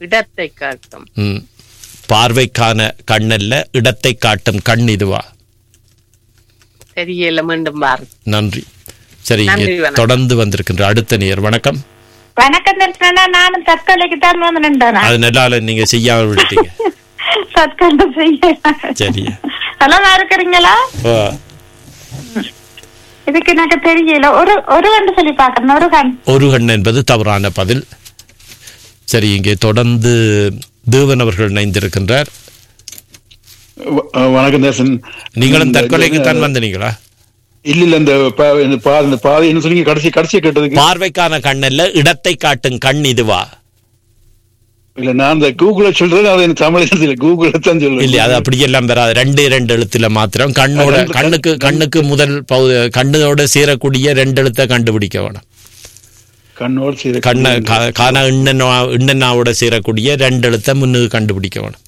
இடத்தை காட்டும் ம். பார்வைக்கான கண்ணல்ல இடத்தை காட்டும் கண் இதுவா தெரியல மீண்டும் பாரு நன்றி சரி இங்கே நன்றி, வணக்கம். தொடர்ந்து வந்திருக்கின்ற அடுத்த நேர் வணக்கம் வணக்கம் தர்ஷனா நானும் தற்கொலைக்கு தான் வந்து நின்றானா அது நல்லால நீங்க செய்யாம விட்டீங்க தற்கொலை செய்ய சரி நல்லா இருக்கிறீங்களா ஓ, இதுக்கு எனக்கு தெரியல ஒரு ஒரு கண்டு சொல்லி பாக்கணும் ஒரு கண் ஒரு கண் என்பது தவறான பதில் சரி இங்கே தொடர்ந்து தேவன் அவர்கள் இணைந்திருக்கின்றார் வ- வணக்கம் தேசன் நீங்களும் இந்த- தற்கொலைக்கு தான் வந்தீங்களா இல்ல இல்ல இந்த பா- இந்த பா- இந்த பாதை என்ன சொன்னீங்க கடைசி கடைசியா கேட்டதுக்கு பார்வைக்கான கண்ணல்ல இடத்தை காட்டும் கண் இதுவா இல்ல நான் இந்த கூகுள சொல்றேன் அது எனக்கு தமிழ் இல்ல கூகுள தான் சொல்றேன் இல்ல அது அப்படியெல்லாம் வராது ரெண்டு ரெண்டு எழுத்துல மாத்திரம் கண்ணோட ரெண்டு- கண்ணுக்கு கண்ணுக்கு முதல் பகு- கண்ணோட சேரக்கூடிய ரெண்டு எழுத்தை கண்டுபிடிக்க வேணும் கண்ணோடு சரி கண்ண கா- காண இன்னன்னா இன்னன்னாவோட சேரக்கூடிய ரெண்டு எழுத்தை முன்னுக்கு கண்டுபிடிக்க வேணும்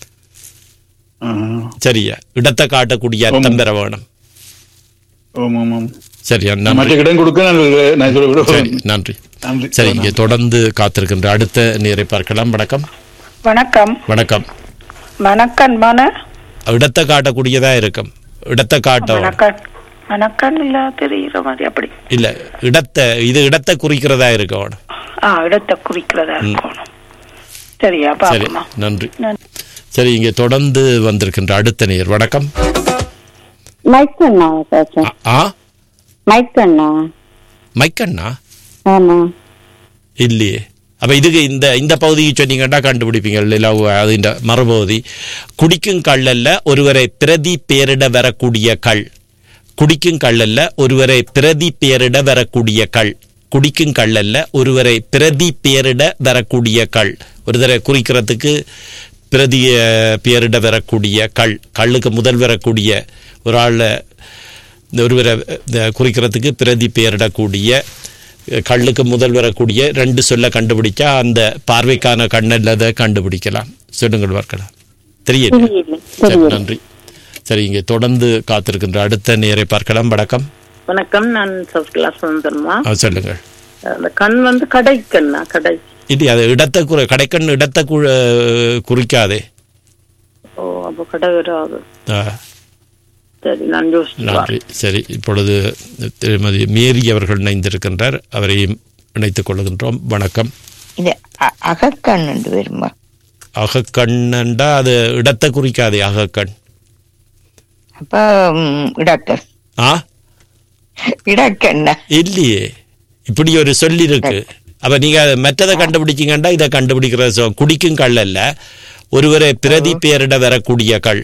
சரியா இடத்தை காட்டக்கூடிய அர்த்தம் பெற வேணும் ஆமா ஆமாம் சரியா மற்ற நன்றி இடம் கொடுக்க நான் நான் சொல்ல சரி நன்றி நன்றி சரி இங்கே தொடர்ந்து காத்திருக்கின்ற அடுத்த நேரை பார்க்கலாம் வணக்கம் வணக்கம் வணக்கம் வணக்கம் மன இடத்தை காட்டக்கூடியதா இருக்கும் இடத்தை காட்ட வேணும். வணக்கம் வணக்கம் இல்ல தெரியுற மாதிரி அப்படி இல்ல இடத்தை இது இடத்தை குறிக்கிறதா இருக்க வேணும் ஆ இடத்தை குறிக்கிறதா இருக்கணும் சரியா சரி பாப்போமா நன்றி நன்றி. சரி இங்கே தொடர்ந்து வந்திருக்கின்ற அடுத்த நேர் வணக்கம் மைக் அண்ணா பேசுறேன் ஆ- ஆ மைக் அண்ணா மைக்கண்ணா ஆமா இல்லையே அப்ப இதுக்கு இந்த இந்த பகுதியை சொன்னீங்கன்னா கண்டுபிடிப்பீங்க இல்ல அது இந்த மறுபகுதி குடிக்கும் கள்ளல்ல ஒருவரை பிரதி பேரிட வரக்கூடிய கள் குடிக்கும் கள்ளல்ல ஒருவரை பிரதி பேரிட வரக்கூடிய கள் குடிக்கும் கள்ளல்ல ஒருவரை பிரதி பேரிட வரக்கூடிய கள் ஒருவரை குறிக்கிறதுக்கு பிரதி அஹ், பேரிட வரக்கூடிய கள் கல்லுக்கு முதல் வரக்கூடிய ஒரு ஆளை இந்த ஒருவரை அஹ், குறிக்கிறதுக்கு பிரதி பேரிடக்கூடிய அஹ், கல்லுக்கு முதல் வரக்கூடிய ரெண்டு சொல்ல கண்டுபிடிச்சா அந்த பார்வைக்கான கண்ணல்லதை கண்டுபிடிக்கலாம் சொல்லுங்கள் பார்க்கலாம் தெரியல தெரியல சரி தெரியல நன்றி சரி இங்கே தொடர்ந்து காத்திருக்கின்ற அடுத்த நேரை பார்க்கலாம் வணக்கம் வணக்கம் நான் சசிகலா சுதந்திரமா ஆ, சொல்லுங்கள் அந்த கண் வந்து கடை கண்ணா கடை இது அது இடத்தை குறி கடைக்கண் இடத்தை கு- குறிக்காதே ஓ அப்போ கடை வராது ஆ, சரி நான் யோசிச்சு நன்றி சரி இப்பொழுது திருமதி மேரி அவர்கள் இணைந்திருக்கின்றார் அவரையும் இணைத்துக் கொள்கின்றோம் வணக்கம் இது அ- அகக்கண் என்று வருமா அகக்கண்ணண்டா அது இடத்தை குறிக்காதே அகக்கண் அப்ப ம், இடக்கண் ஆ இடக்கண்ணா இல்லையே இப்படி ஒரு சொல்லி இருக்கு அப்ப நீங்க மற்றதை கண்டுபிடிச்சீங்கன்னா இதை கண்டுபிடிக்கிற சொ- குடிக்கும் கல் அல்ல ஒருவரை பிரதி பேரிட வரக்கூடிய கல்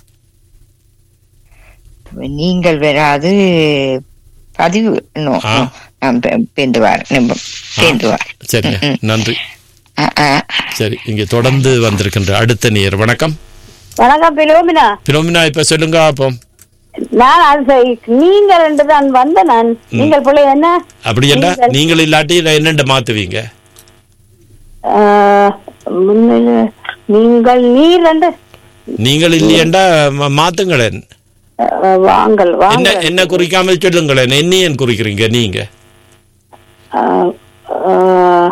நீங்கள் வராது பதிவு நோ, ஆ. நோ. நான் பே- பேந்துவார் நிம்பம் பேந்துவார் சரி நன்றி ஆ, ஆ. சரி இங்க தொடர்ந்து வந்திருக்கின்ற அடுத்த நேர் வணக்கம் வணக்கம் பிலோமினா பிரோமினா இப்ப சொல்லுங்க அப்போ நான் அது சரி, நீங்க ரெண்டு தான் வந்த நான் நீங்கள் பிள்ளை என்ன அப்படி என்ன நீங்கள் இல்லாட்டி நான் என்னென்ன மாத்துவீங்க ஆஹ், முன்னில நீங்கள் நீ ரெண்டு நீங்கள் இல்லையண்டா ம- மாத்துங்களேன் ஆஹ், வாங்கல் என்ன வாங்கல் என்ன குறிக்காமல் சொல்லுங்களேன் என்ன ஏன் குறிக்கிறீங்க நீங்க ஆஹ், ஆஹ்,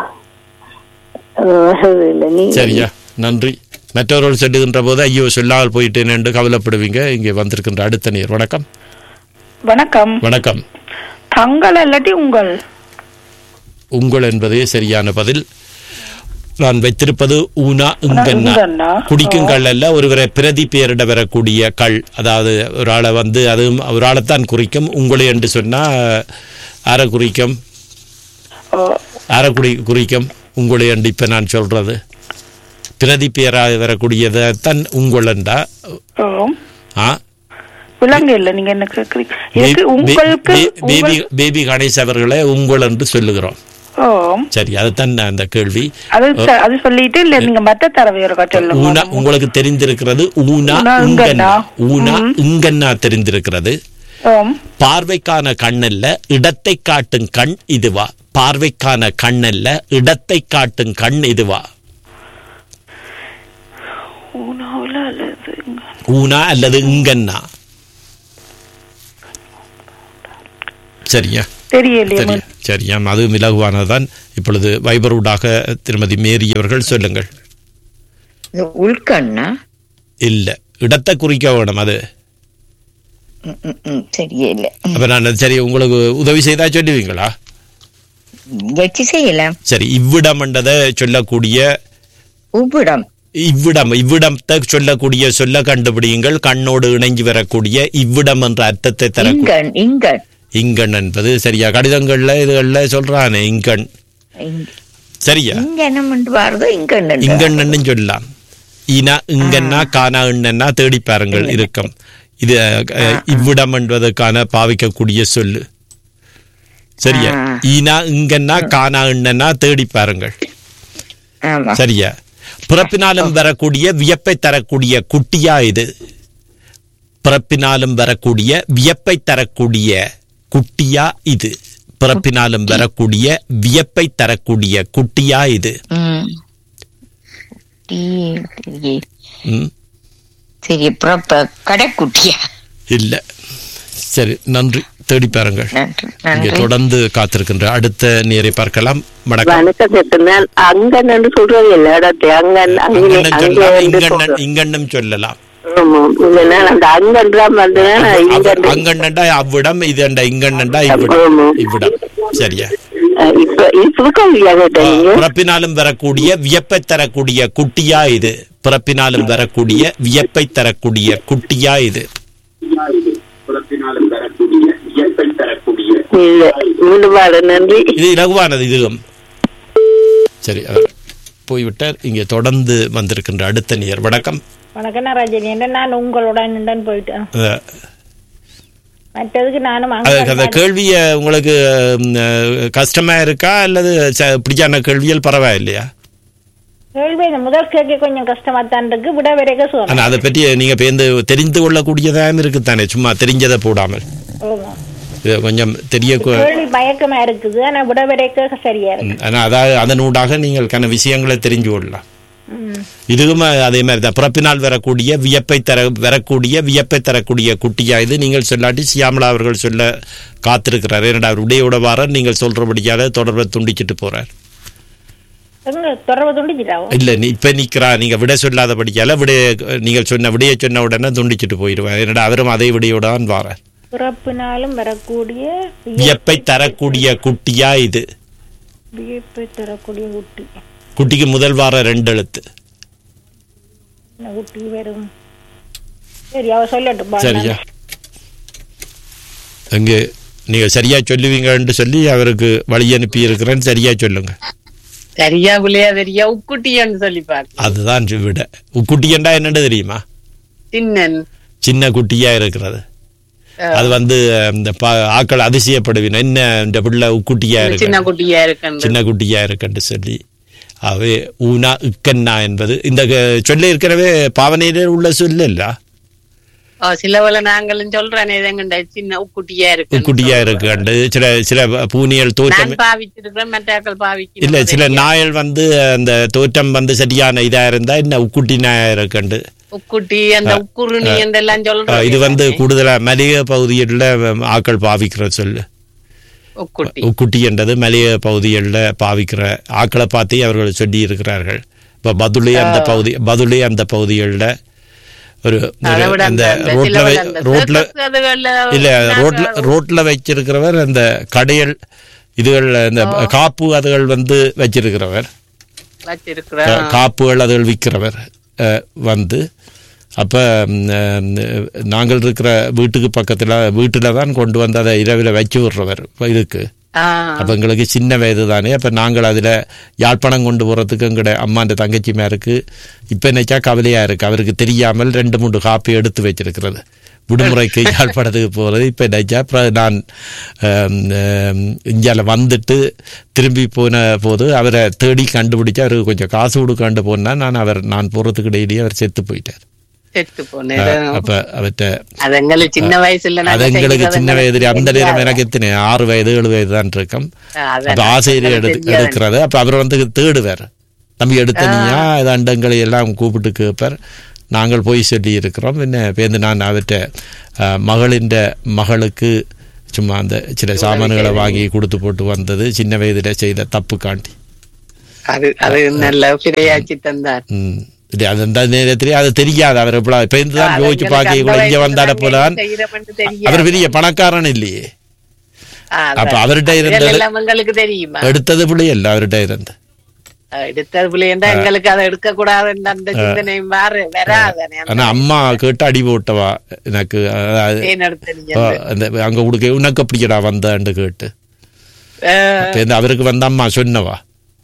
ஆஹ், இல்ல நீ சரியா நன்றி மற்றவர்கள் சொல்லுகின்ற போது ஐயோ சொல்லாமல் போயிட்டேன் என்று கவலைப்படுவீங்க இங்கே வந்திருக்கின்ற அடுத்த நேர் வணக்கம் வணக்கம் வணக்கம் தங்கள் இல்லாட்டி உங்கள் உங்கள் என்பதே சரியான பதில் நான் வைத்திருப்பது ஊனா இங்கன்னா இங்கன்னா. குடிக்கும் கல் அல்ல ஒருவரை பிரதி பேரிட வரக்கூடிய கல் அதாவது ஒரு ஆளை வந்து அதுவும் ஒரு ஆளைத்தான் குறிக்கும் உங்களை என்று சொன்னா அரை குறிக்கும் ஓ, அரை குடி குறிக்கும் உங்களை என்று இப்ப நான் சொல்றது பிரதி பேராக வரக்கூடியதை தான் உங்களண்டா ஓ. ஆ விலங்கு இல்ல நீங்க என்ன கேக்குறீங்க பே- இதுக்கு பே- உங்களுக்கு பே- பேபி உங்கள்- பேபி கணேஷ் அவர்களை உங்கள் என்று சொல்லுகிறோம் ஓ சரி அதுதான் நான் அந்த கேள்வி அது ச- அது சொல்லிட்டு இல்ல நீங்க மத்த தரவை ஒரு சொல்லுங்க ஊனா உங்களுக்கு தெரிந்திருக்கிறது ஊனா ஊனா, இங்கன்னா இங்கன்னா. ஊனா இங்கன்னா தெரிந்திருக்கிறது ஓம் பார்வைக்கான கண்ணல்ல இடத்தை காட்டும் கண் இதுவா பார்வைக்கான கண்ணல்ல இடத்தை காட்டும் கண் இதுவா ஊனாவுல அல்லது இங்க. ஊனா அல்லது இங்கன்னா சரியா தெரியலையே சரியா சரியா அது இலகுவானதுதான் இப்பொழுது வைபரூடாக திருமதி மேரி அவர்கள் சொல்லுங்கள் இது உள்கண்ணா இல்ல இடத்தை குறிக்க வேணும் அது ம், ம், ம், சரியே இல்லை அப்ப நான் சரி உங்களுக்கு உதவி செய்தா சொல்லுவீங்களா வச்சு செய்யலாம் சரி இவ்விடம்ன்றதை சொல்லக்கூடிய உவ்விடம் இவ்விடம் இவ்விடத்தை சொல்லக்கூடிய சொல்ல கண்டுபிடியுங்கள் கண்ணோடு இணைஞ்சு வரக்கூடிய இவ்விடம் என்ற அர்த்தத்தை தரக்கூடிய இங்கன் இங்கன் இங்கன் என்பது சரியா கடிதங்கள்ல இதுகள்ல சொல்றானே இங்கன் இங்க- சரியா இங்க என்ன பாருதோ இங்கன் இங்கன்னு சொல்லலாம் ஈனா இங்கன்னா கானா இன்னா தேடி பாருங்கள் இருக்கும் இது அஹ், இவ்விடம் என்பதற்கான பாவிக்கக்கூடிய சொல்லு சரியா ஆ. ஈனா இங்கன்னா கானா இன்னா தேடி பாருங்கள் ஆமா சரியா பிறப்பினாலும் வரக்கூடிய வியப்பை தரக்கூடிய குட்டியா இது பிறப்பினாலும் வரக்கூடிய வியப்பை தரக்கூடிய குட்டியா இது பிறப்பினாலும் வரக்கூடிய வியப்பை தரக்கூடிய குட்டியா இது ம். Tea, tea. ம், சரி அப்புறம் இப்ப கடைக்குட்டியா இல்ல சரி நன்றி தேடி பாருங்கள் நன்றி இங்கே நன்றி தொடர்ந்து காத்திருக்கின்ற அடுத்த நேரை பார்க்கலாம் வணக்கம் வணக்கம் நான் அங்கன்னு சொல்றது இல்ல இடத்தை அங்கன் அங்கே இங்கண்ணன் அங்கே சொல்லலாம் என்று இங்கண்ணன் சொல்றேன் இங்கண்ணம் சொல்லலாம் ஆமா இல்லைன்னா அந்த அங்கன்றாம் வந்து இங்க அங்கண்ணண்டா அவ்விடம் இது இங்கண்ணண்டா ஆமா. இவ்விடம் இவ்விடம் சரியா இப்ப இப்ப கல்வியா கேட்டீங்க பிறப்பினாலும் வரக்கூடிய வியப்பை தரக்கூடிய குட்டியா இது பிறப்பினாலும் வரக்கூடிய வியப்பை தரக்கூடிய குட்டியா இது இல்ல முழுபாடு நன்றி இது இலகுவானது இதுவும் சரி அவர் போய்விட்டார் இங்கே தொடர்ந்து வந்திருக்கின்ற அடுத்த நேர் வணக்கம் வணக்கம் நான் ரஜினி என்ன நான் உங்களுடன் நின்று போயிட்டேன் அஹ், மற்றதுக்கு நானும் அங்க அதுக்கு அந்த கேள்விய உங்களுக்கு ம், அஹ், கஷ்டமா இருக்கா அல்லது ச- பிடிச்சான கேள்வியல் பரவாயில்லையா கேள்வி இந்த முதல் கேட்க கொஞ்சம் கஷ்டமா தான் இருக்கு விட வரைக்கும் ஆனா சொல்லணும் அதை பற்றி நீங்க பேருந்து தெரிந்து கொள்ளக்கூடியதாகவும் இருக்குத்தானே சும்மா தெரிஞ்சதை போடாமல் ஆமா. இது கொஞ்சம் தெரிய கு- கேள்வி மயக்கமா இருக்குது ஆனா விட வரைக்கும் சரியா இருக்கு ம், ஆனா அதாவது அதனூடாக நீங்கள் கன விஷயங்களை தெரிஞ்சு கொள்ளலாம் ம். இதுவும் அதே மாதிரி தான் பிறப்பினால் வரக்கூடிய வியப்பை தர வரக்கூடிய வியப்பை தரக்கூடிய குட்டியா இது நீங்கள் சொல்லாட்டி சியாமலா அவர்கள் சொல்ல காத்திருக்கிறார் ஏன்னா அவர் உடையோட வார நீங்கள் சொல்றபடியால தொடர்பை துண்டிச்சிட்டு போறார் எங்க தொடர்பு துண்டிச்சிட்டாவும் இல்ல நீ இப்ப நிக்கிறா நீங்க விட சொல்லாதபடியால விட நீங்கள் சொன்ன விடைய சொன்ன உடனே துண்டிச்சிட்டு போயிடுவார் என்னடா அவரும் அதே விடையோட தான் வாரார் பிறப்பினாலும் வரக்கூடிய வியப்பை தரக்கூடிய குட்டியா இது வியப்பை தரக்கூடிய குட்டி குட்டிக்கு முதல் வார ரெண்டு எழுத்து என்ன குட்டி வரும் சரி அவ சொல்லட்டும் பா. சரியா அங்கே நீங்க சரியா சொல்லுவீங்கன்னு சொல்லி அவருக்கு வழி அனுப்பி இருக்கிறேன் சரியா சொல்லுங்க சரியா புள்ளையா தெரியா உக்குட்டியான்னு சொல்லி பாரு அதுதான் விட குட்டியண்டா என்னன்னு தெரியுமா சின்னன் சின்ன குட்டியா இருக்கிறது அது வந்து இந்த பா- ஆக்கள் அதிசயப்படுவின என்ன இந்த பிள்ளை உக்குட்டியா சின்ன இருக்கு குட்டியா இருக்கு சின்ன குட்டியா இருக்குன்னு சொல்லி அவே ஊனா இக்கன்னா என்பது இந்த க- சொல்ல இருக்கிறவே பாவனையில உள்ள சொல்ல இல்ல சிலவள நாங்களும் சொல்றேன் எதங்கண்ட சின்ன உக்குட்டியா இருக்கு உக்குட்டியா இருக்கு சில சில பூனியல் தோற்றம் நான் பாவிச்சிருக்கிறேன் மற்றாக்கள் பாவிக்கணும் இல்ல சில நாயல் வந்து அந்த தோற்றம் வந்து சரியான இதா இருந்தா என்ன உக்குட்டி நாயா இருக்குண்டு உக்குட்டி அந்த உக்குருணி என்றெல்லாம் அஹ் சொல்றோம் இது வந்து கூடுதலா மலிக பகுதிகளில் ஆக்கள் பாவிக்கிற சொல்லு உக்குட்டி உக்குட்டி என்றது மலிக பகுதிகளில் பாவிக்கிற ஆக்களை பார்த்தே அவர்கள் சொல்லி இருக்கிறார்கள் இப்போ பதுளை அந்த பகுதி பதுளை அந்த பகுதிகளில் ஒரு ஒரு அதை விட அந்த அந்த- அந்த ரோட்ல சிலவள வை- அந்த ரோட்ல circus அதுகள்ல இல்ல நாங்க ரோட்ல ரோட்ல வச்சிருக்கிறவர் அந்த கடைகள் இதுகள் அந்த காப்பு அதுகள் வந்து வச்சிருக்கிறவர் வச்சிருக்கிறோம் கா- காப்புகள் அதுகள் விற்கிறவர் அஹ், வந்து அப்போ நாங்கள் இருக்கிற வீட்டுக்கு பக்கத்தில் வீட்டில் தான் கொண்டு வந்து அதை இரவில் வச்சு விடுறவர் இப்ப இதுக்கு அப்போ எங்களுக்கு சின்ன வயது தானே அப்போ நாங்கள் அதில் யாழ்ப்பாணம் கொண்டு போகிறதுக்கு எங்கட அம்மாண்ட தங்கச்சிமாருக்கு இப்போ நினைச்சா கவலையாக இருக்குது அவருக்கு தெரியாமல் ரெண்டு மூணு காப்பி எடுத்து வச்சிருக்கிறது விடுமுறைக்கு யாழ்ப்பாணத்துக்கு போகிறது இப்போ நினைச்சா அப்புறம் நான் இந்தியாவில் வந்துட்டு திரும்பி போன போது அவரை தேடி கண்டுபிடிச்சு அவருக்கு கொஞ்சம் காசு கொடுக்காண்டு போனால் நான் அவர் நான் போகிறதுக்கு டெய்லி அவர் செத்து போயிட்டார் செத்து போனேன் அப்போ அவர்கிட்ட அது எங்களுக்கு சின்ன வயசுல அது நாங்க எங்களுக்கு செய்யறது சின்ன வயது எங்களுக்கு அந்த நேரம் தெரியாது. எனக்கு எத்தனை ஆறு வயது ஏழு வயது தான் இருக்கும் அதான் அப்ப ஆசிரியர் எடு தெரியாது. எடுக்கிறது அப்ப அவர் வந்து தேடுவார் தம்பி எடுத்த நீயா இது அண்டங்களை எல்லாம் கூப்பிட்டு கேட்பார் நாங்கள் போய் சொல்லி இருக்கிறோம் என்ன பேருந்து நான் அவர்கிட்ட அஹ், மகளின் மகளுக்கு சும்மா அந்த சில சாமான்களை வாங்கி கொடுத்து போட்டு வந்தது சின்ன வயதுல செய்த தப்பு காண்டி அது அது நல்ல பிரையாச்சி தந்தார் ம் இது அது அந்த நேரத்திலே அது தெரியாது அவர் எப்படா இப்ப இருந்து தான் யோசிச்சு பார்க்க இவ்வளவு இங்க வந்தாட போலான் அவர் பெரிய பணக்காரன் இல்லையே அப்ப அவர்கிட்ட இருந்தது- எல்லாம் எங்களுக்கு தெரியுமா எடுத்தது பிள்ளை இல்ல அவர்கிட்ட இருந்து எடுத்தது பிள்ளைண்டா எங்களுக்கு அதை எடுக்க கூடாதுன்னு அந்த சிந்தனை மாறு வராதனே ஆனா அம்மா கேட்டு அடி போட்டவா எனக்கு அதாவது, ஏன் எடுத்தீங்க ஆ, அந்த அங்க கொடுக்க உனக்கு அப்படிக்கடா வந்தான்னு கேட்டு இப்ப இந்த அவருக்கு வந்த அம்மா சொன்னவா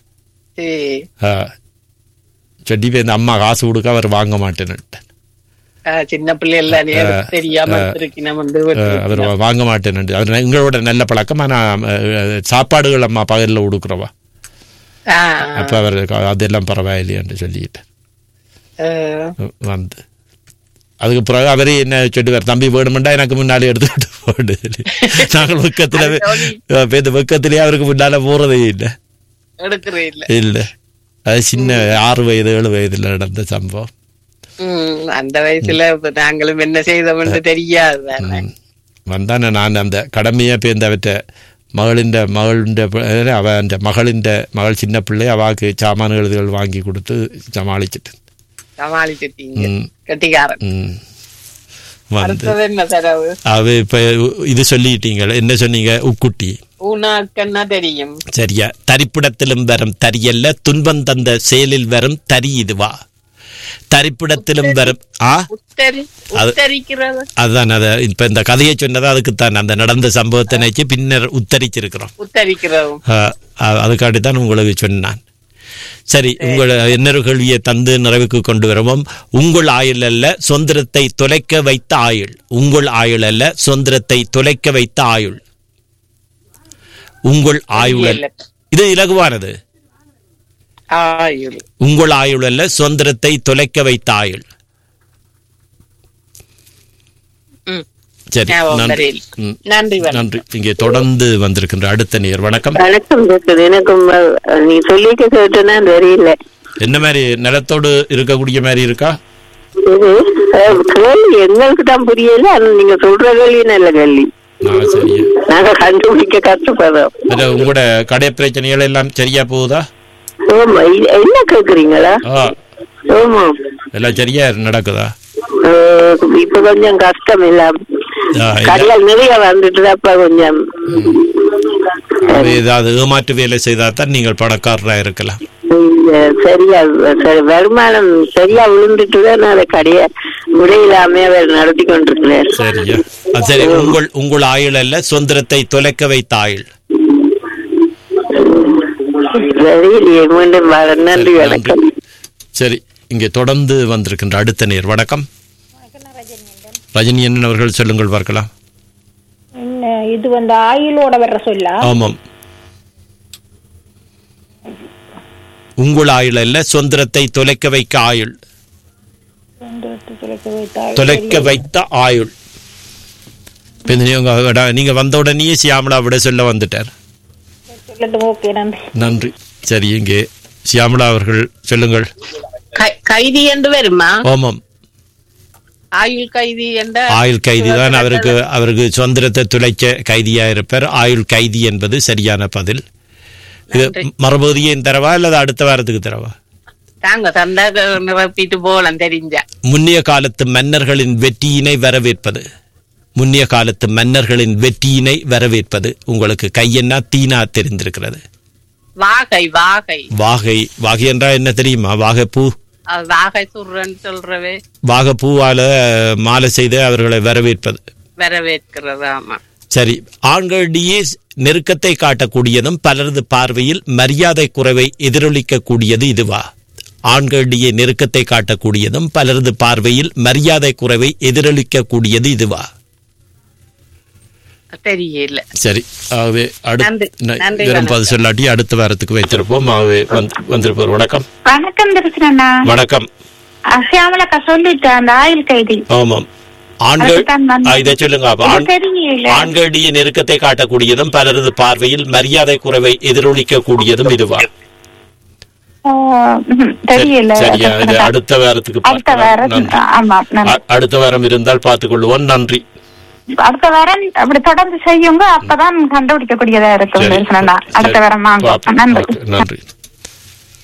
ஆ. சொல்லி இப்ப இந்த அம்மா காசு கொடுக்க அவர் வாங்க மாட்டேன்னுட்டு சின்ன பிள்ளை எல்லாம் நீ ஆ, தெரியாம ஆ, இருக்கணும் வந்து ஆ, அவர் வா- வாங்க மாட்டேன்னுட்டு அவர் எங்களோட நல்ல பழக்கம் ஆனா அஹ், சாப்பாடுகள் அம்மா பகல்ல கொடுக்குறவா ஆ, அப்ப அவர் அதெல்லாம் பரவாயில்லையான்னு சொல்லிட்டு ஆ, வந்து அதுக்கு பிறகு அவரே என்ன சொல்லுவார் தம்பி வேணுமெண்டா எனக்கு முன்னாலே எடுத்துக்கிட்டு போடு நாங்கள் வெக்கத்துல இப்ப இந்த வெக்கத்திலேயே அவருக்கு முன்னால போறதே இல்லை எடுக்கிறே இல்ல இல்ல அது சின்ன ஆறு வயது ஏழு வயதுல நடந்த சம்பவம் ம், அந்த வயசுல இப்ப நாங்களும் என்ன செய்தோம்னு தெரியாது தானே. ம். வந்தானே நான் அந்த கடமையா பேர்ந்து அவற்ற மகளின் மகளின் அவ அந்த மகளின் மகள் சின்ன பிள்ளை அவாக்கு சாமான்கள் இதுகள் வாங்கி கொடுத்து சமாளிச்சிட்டு சமாளிச்சிட்டீங்க ம். கட்டிக்காரன் ம். வந்து அடுத்தது என்ன செலவு அவ இப்ப இது சொல்லிட்டீங்க என்ன சொன்னீங்க உக்குட்டி ஊனாக்கன்னா தெரியும் சரியா தரிப்பிடத்திலும் வரும் தரியல்ல துன்பம் தந்த செயலில் வரும் தரி இதுவா தரிப்பிடத்திலும் வரும் ஆ உத்தரி அது- உத்தரிக்கிறது அதுதான் அத இப்ப இந்த கதையை சொன்னது அதுக்குத்தான் அந்த நடந்த சம்பவத்தை நினைச்சு பின்னர் உத்தரிச்சிருக்கிறோம் உத்தரிக்கிறதும் ஆ, அ- அதுக்காண்டி தான் உங்களுக்கு சொன்னான் சரி உங்கள் இன்னொரு கேள்வியை தந்து நிறைவுக்கு கொண்டு வருவோம் உங்கள் ஆயுள் அல்ல சுதந்திரத்தை தொலைக்க வைத்த ஆயுள் உங்கள் ஆயுள் அல்ல சுதந்திரத்தை தொலைக்க வைத்த ஆயுள் உங்கள் ஆயுள் அல்ல இது இலகுவானது ஆயுள் உங்கள் ஆயுள் அல்ல சுதந்திரத்தை தொலைக்க வைத்த ஆயுள் ம். சரி ஞாபகம் நன்றி வரையில். ம். நன்றி வணக்கம். நன்றி இங்கே தொடர்ந்து வந்திருக்கின்ற அடுத்த நேர் வணக்கம் வணக்கம் இருக்குது எனக்கும் அஹ், நீ சொல்லிக்க கேட்டுனா தெரியல என்ன மாதிரி நிலத்தோடு இருக்கக்கூடிய மாதிரி இருக்கா இது அஹ், கேள்வி எங்களுக்கு தான் புரியல ஆனா நீங்க சொல்ற கேள்வி நல்ல கேள்வி ஆ சரி நாங்க கண்டுபிடிக்க கஷ்டப்படுறோம் வேற உங்களோட கடை பிரச்சனைகள் எல்லாம் சரியா போகுதா ஆமா இ- என்ன கேக்குறீங்களா ஆ ஆமா எல்லாம் சரியா நடக்குதா அஹ், இப்ப கொஞ்சம் கஷ்டம் இல்ல ஆ, இல்ல. கடல் நிறைய வந்துட்டு அப்ப கொஞ்சம் அது ஏதாவது ஏமாற்று வேலை செய்தா தான் நீங்கள் பணக்காரரா இருக்கலாம் இந்த சரியா சரி, வருமானம் சரியா விழுந்துட்டு தான் அதை கடைய முறையிலாம அவர் நடத்தி கொண்டிருக்கிறார் சரியா அது சரி உங்கள் உங்கள் ஆயுள் அல்ல சுதந்திரத்தை தொலைக்க வைத்த ஆயுள் தெரியலையே மீண்டும் வர நன்றி சரி, வணக்கம் சரி இங்கே தொடர்ந்து வந்திருக்கின்ற அடுத்த நேர் வணக்கம் ரஜினி அண்ணன் அவர்கள் சொல்லுங்கள் பார்க்கலாம் என்ன, இது வந்து ஆயுளோட வர்ற சொல்லா ஆமாம் உங்கள் ஆயுள் அல்ல சுதந்திரத்தை தொலைக்க வைக்க ஆயுள் துளைக்க வைத்தாள். தொலைக்க வைத்த ஆயுள் இப்ப இந்த நீங்க விட- நீங்க வந்த உடனே சியாமலா விட சொல்ல வந்துட்டார் சொல்லட்டும் ஓகே நன்றி நன்றி சரி இங்கே சியாமலா அவர்கள் சொல்லுங்கள் கை- கைதி என்று வருமா ஓமம் ஆயுள் கைதி என்ற ஆயுள் கைதி தான் அவருக்கு அவருக்கு சுதந்திரத்தை துளைக்க கைதியா இருப்பார் ஆயுள் கைதி என்பது சரியான பதில் இது மறுபகுதியும் தரவா அல்லது அடுத்த வாரத்துக்கு தரவா தாங்க தந்தா நிரப்பிட்டு போலாம் தெரிஞ்சா முன்னிய காலத்து மன்னர்களின் வெற்றியினை வரவேற்பது முன்னிய காலத்து மன்னர்களின் வெற்றியினை வரவேற்பது உங்களுக்கு கையென்னா தீனா தெரிந்திருக்கிறது வாகை வாகை வாகை வாகை என்றால் என்ன தெரியுமா வாகைப்பூ அது வாகை சுடுறன்னு சொல்றவே வாகைப்பூவால மாலை செய்து அவர்களை வரவேற்பது வரவேற்கிறது ஆமா சரி ஆண்களிடையே நெருக்கத்தை காட்டக்கூடியதும் பலரது பார்வையில் மரியாதை குறைவை எதிரொலிக்கக்கூடியது இதுவா ஆண்களிடையே நெருக்கத்தை காட்டக்கூடியதும் பலரது பார்வையில் மரியாதை குறைவை எதிரொலிக்கக்கூடியது இதுவா தெரியல சரி ஆகவே நன்றி. அடுத்து நன்றி, வெறும் வணக்கம். பதில் சொல்லாட்டி அடுத்த வாரத்துக்கு வைத்திருப்போம் ஆகவே வந்து- வந்திருப்போர் வணக்கம் வணக்கம் திருச்சிரண்ணா வணக்கம் சியாமலக்கா சொல்லிட்டேன் அந்த ஆயுள் கைதி ஆமாம் ஆண்கள் அதுதான் நான் ஆ, இதை சொல்லுங்க அப்ப ஆண்- எனக்கு தெரியல. ஆண்களிடையே நெருக்கத்தை காட்டக்கூடியதும் பலரது பார்வையில் மரியாதை குறைவை எதிரொலிக்கக்கூடியதும் இதுவா ஓ, ம், தெரியல சரியா இது அடுத்த வாரத்துக்கு அடுத்த பார்க்கலாம். வாரம் நன்றி. ஆமா நன்றி. அ- அடுத்த வாரம் இருந்தால் பார்த்துக் கொள்வோம் நன்றி அடுத்த வாரம் அப்படி தொடர்ந்து செய்யுங்க அப்பதான் கண்டுபிடிக்கக்கூடியதா இருக்கும் சரி. திருச்சிரண்ணா அடுத்த சரி. வாரம் வாங்க பார்ப்போம். நன்றி ஓகே, நன்றி